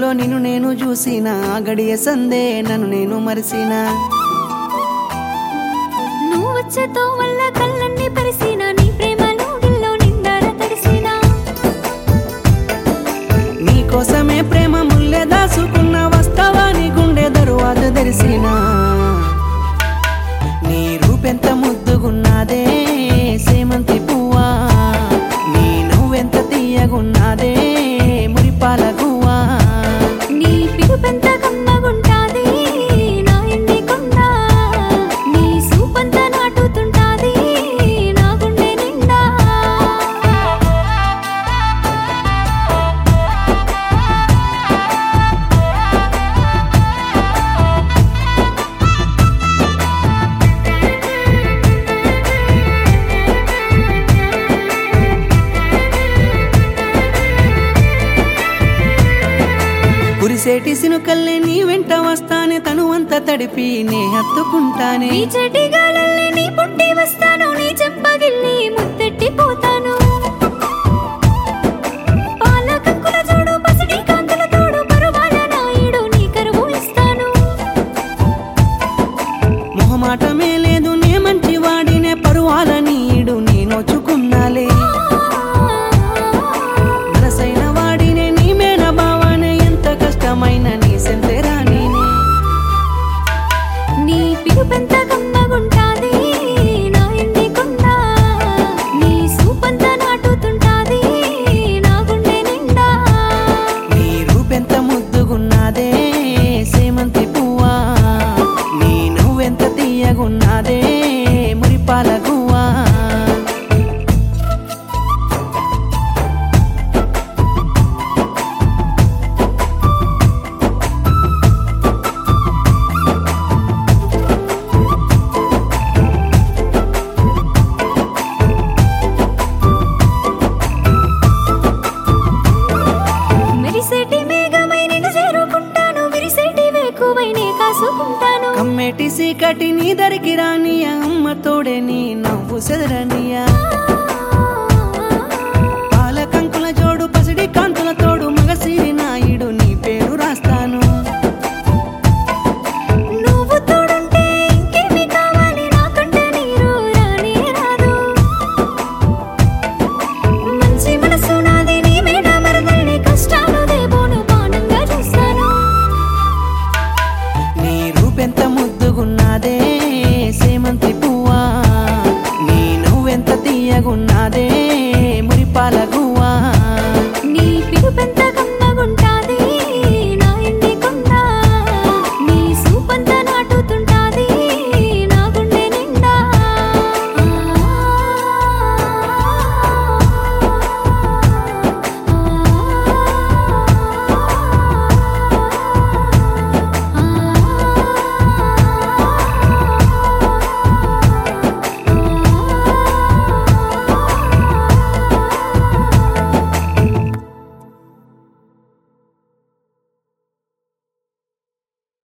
కళ్ళల్లో నిన్ను నేను చూసిన ఆ గడియ సందే నన్ను నేను మరిసిన నువ్వు వచ్చేతో వల్ల కళ్ళన్ని పరిసిన నీ ప్రేమలో గిల్లో నిండార తడిసిన నీకోసమే ప్రేమ ముల్లె దాసుకున్న వస్తావా నీ గుండె దరువాత తెరిసిన నీ రూపెంత ముద్దుగున్నాదే సేమంతి పువ్వా నీ నువ్వెంత తీయగున్నాదే మురిపాల గువ్వా నీ పిలుపెంత కమ్మగుంటాది నా ఇంటి కొండ నీ సూపంత నాటుతుంటాది నా గుండె నిండా కురిసేటి సినుకల్లే నీ వెంట వస్తానే తను అంత తడిపి నే హత్తుకుంటానే నీ చెటి గాలల్లే నీ పుట్టి వస్తాను నీ చెంపగిల్లి ముత్తెట్టి పోతాను పాల కంకుల జోడు పసిడి కాంతుల తోడు పరువాల నాయుడు నీ కరువు ఇస్తాను మొహమాటమే లేదు నే మంచి వాడినే పరువాల నీడు నే నోచుకున్నాలే మనసైన వాడినే నీ మేన భావానే ఎంత కష్టమైన నీ సెంతేరా నేనే నీ పిలుపెంత కమ్మగుంటాది నా ఇంటి కొండ నీ సూపంత నాటుతుంటాది నా గుండె నిండా నీ రూపెంత ముద్దుగున్నాదే సేమంతి పువ్వా నీ నువ్వెంత తీయగున్నాదే మురిపాల గువ్వా మెరిసేటి మేఘమై నిన్ను చేరుకుంటాను విరిసేటి వేకువై నే కాసుకుంటాను కమ్మేటి సీకటి నీ దరికి రానియ అమ్మ తోడే నీ నవ్వు సెదరనియా పాల కంకుల జోడు పసిడి కాంతుల తోడు మగసిరి నాయుడు నీ పేరు రాస్తాను నువ్వు తోడుంటే ఇంకేమి కావాలి నాకంటే నీరు రానే రాదు మంచి మనసు నాది నీ మీద మరదల్ని కష్టాలు దేబోను బాణంగా చూస్తాను నీ రూపెంత ముద్దుగున్నాదే సేమంతి పువ్వా నీ నువ్వెంత తీయగున్నాదే